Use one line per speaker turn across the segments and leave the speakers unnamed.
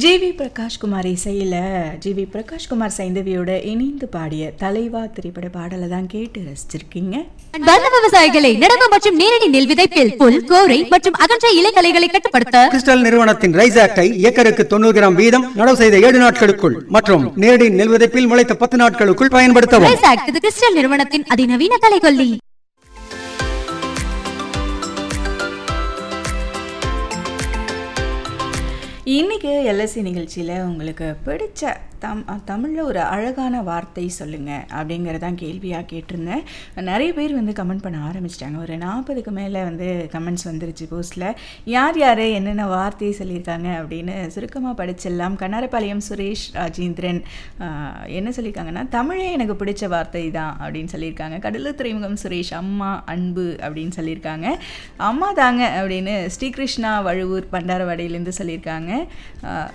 G we Prakash Kumar இசையில் G we Prakash Kumar சைந்தவியோட இணைந்து பாடிய தலைவா திரைப்பட பாடலை தான் கேட்டு ரசிச்சிருக்கீங்க
அன்பார்ந்த விவசாயிகளை நடவு மற்றும் நேரடி நெல் விதைப்பில் புல் கோரை மற்றும் அகன்ற இலைகளைகளை கட்டுப்படுத்த
கிறிஸ்டல் நிறுவனத்தின் ரைஸ் ஆக்டை ஏக்கருக்கு தொண்ணூறு கிராம் வீதம் நடவு செய்த ஏழு நாட்களுக்குள் மற்றும் நேரடி நெல் விதைப்பில் முளைத்த பத்து நாட்களுக்குள் பயன்படுத்தவும்
ரைஸ் ஆக்ட் இது கிறிஸ்டல் நிறுவனத்தின் அதிநவீன கலைகொல்லி
இன்னைக்கு எல்எஸ்சி நிகழ்ச்சியில் உங்களுக்கு பிடிச்ச தம் தமிழில் ஒரு அழகான வார்த்தை சொல்லுங்கள் அப்படிங்கிறதான் கேள்வியாக கேட்டிருந்தேன் நிறைய பேர் வந்து கமெண்ட் பண்ண ஆரம்பிச்சிட்டாங்க ஒரு நாற்பதுக்கு மேலே வந்து கமெண்ட்ஸ் வந்துருச்சு போஸ்ட்டில் யார் யார் என்னென்ன வார்த்தையை சொல்லியிருக்காங்க அப்படின்னு சுருக்கமாக படிச்சிடலாம் கண்ணாரப்பாளையம் சுரேஷ் ராஜேந்திரன் ஆஹ், என்ன சொல்லியிருக்காங்கன்னா தமிழே எனக்கு பிடிச்ச வார்த்தை தான் அப்படின்னு சொல்லியிருக்காங்க கடலூர் துறைமுகம் சுரேஷ் அம்மா அன்பு அப்படின்னு சொல்லியிருக்காங்க அம்மா தாங்க அப்படின்னு ஸ்ரீகிருஷ்ணா வழுவூர் பண்டாரவாடியிலேருந்து சொல்லியிருக்காங்க ஆஹ்,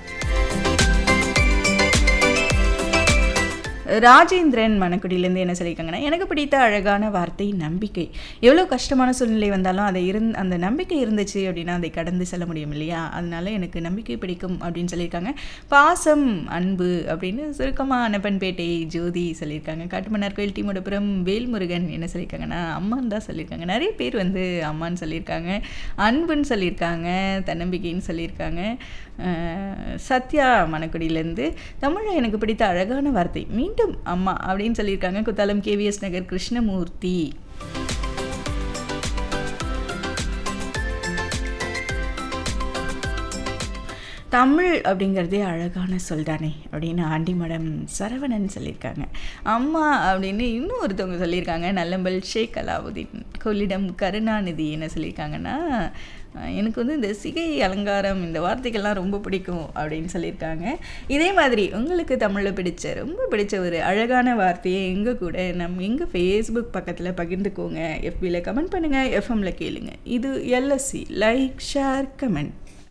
ராஜேந்திரன் மணக்குடியிலேருந்து என்ன சொல்லியிருக்காங்கன்னா எனக்கு பிடித்த அழகான வார்த்தை நம்பிக்கை எவ்வளோ கஷ்டமான சூழ்நிலை வந்தாலும் அதை இருந் அந்த நம்பிக்கை இருந்துச்சு அப்படின்னா அதை கடந்து செல்ல முடியும் இல்லையா அதனால எனக்கு நம்பிக்கை பிடிக்கும் அப்படின்னு சொல்லியிருக்காங்க பாசம் அன்பு அப்படின்னு சுருக்கமாக அனப்பன்பேட்டை ஜோதி சொல்லியிருக்காங்க காட்டுமன்னார் கோயில் டீமோடபுரம் வேல்முருகன் என்ன சொல்லியிருக்காங்கன்னா அம்மான்னு தான் சொல்லியிருக்காங்க நிறைய பேர் வந்து அம்மான்னு சொல்லியிருக்காங்க அன்புன்னு சொல்லியிருக்காங்க தன்னம்பிக்கைன்னு சொல்லியிருக்காங்க அஹ் சத்யா மணக்குடியிலேருந்து தமிழில் எனக்கு பிடித்த அழகான வார்த்தை மீண்டும் அம்மா அப்படின்னு சொல்லியிருக்காங்க குத்தாலம் கேவிஎஸ் நகர் கிருஷ்ணமூர்த்தி தமிழ் அப்படிங்கிறதே அழகான சொல் தானே அப்படின்னு ஆண்டிமடம் சரவணன் சொல்லியிருக்காங்க அம்மா அப்படின்னு இன்னும் ஒருத்தவங்க சொல்லியிருக்காங்க நல்லம்பல் ஷேக் அலாவுதீன் கொள்ளிடம் கருணாநிதி என்ன சொல்லியிருக்காங்கன்னா அஹ், எனக்கு வந்து இந்த சிகை அலங்காரம் இந்த வார்த்தைகள்லாம் ரொம்ப பிடிக்கும் அப்படின்னு சொல்லியிருக்காங்க இதே மாதிரி உங்களுக்கு தமிழில் பிடிச்ச ரொம்ப பிடிச்ச ஒரு அழகான வார்த்தையை எங்கள் கூட நம்ம எங்கள் ஃபேஸ்புக் பக்கத்தில் பகிர்ந்துக்கோங்க எஃபியில் கமெண்ட் பண்ணுங்கள் எஃப்எம்ல கேளுங்க இது எல்எஸ்சி லைக் ஷேர் கமெண்ட்